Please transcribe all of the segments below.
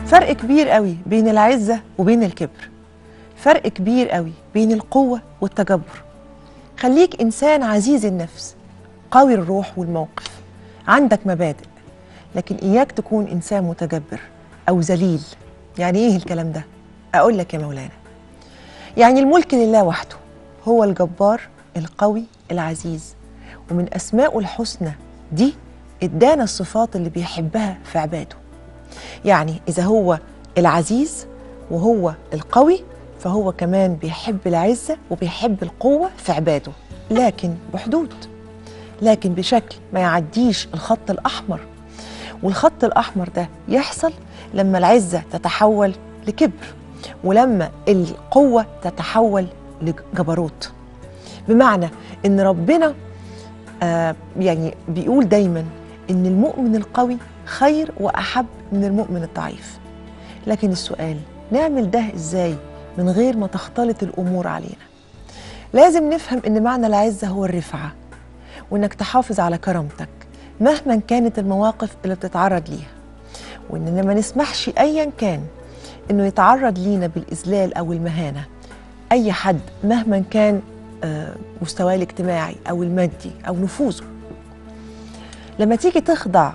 فرق كبير قوي بين العزة وبين الكبر فرق كبير قوي بين القوة والتجبر خليك إنسان عزيز النفس قوي الروح والموقف عندك مبادئ لكن إياك تكون إنسان متجبر أو ذليل يعني إيه الكلام ده؟ أقول لك يا مولانا يعني الملك لله وحده هو الجبار القوي العزيز ومن أسمائه الحسنى دي ادانا الصفات اللي بيحبها في عباده يعني إذا هو العزيز وهو القوي فهو كمان بيحب العزة وبيحب القوة في عباده لكن بحدود لكن بشكل ما يعديش الخط الأحمر والخط الأحمر ده يحصل لما العزة تتحول لكبر ولما القوة تتحول لجبروت بمعنى إن ربنا آه يعني بيقول دايما إن المؤمن القوي خير وأحب من المؤمن الضعيف لكن السؤال نعمل ده إزاي من غير ما تختلط الأمور علينا لازم نفهم إن معنى العزة هو الرفعة وإنك تحافظ على كرامتك مهما كانت المواقف اللي بتتعرض ليها وإننا ما نسمحش أيا كان إنه يتعرض لينا بالإذلال أو المهانة أي حد مهما كان آه، مستواه الاجتماعي أو المادي أو نفوذه لما تيجي تخضع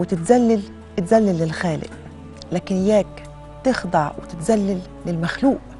وتتذلل اتذلل للخالق لكن إياك تخضع وتتذلل للمخلوق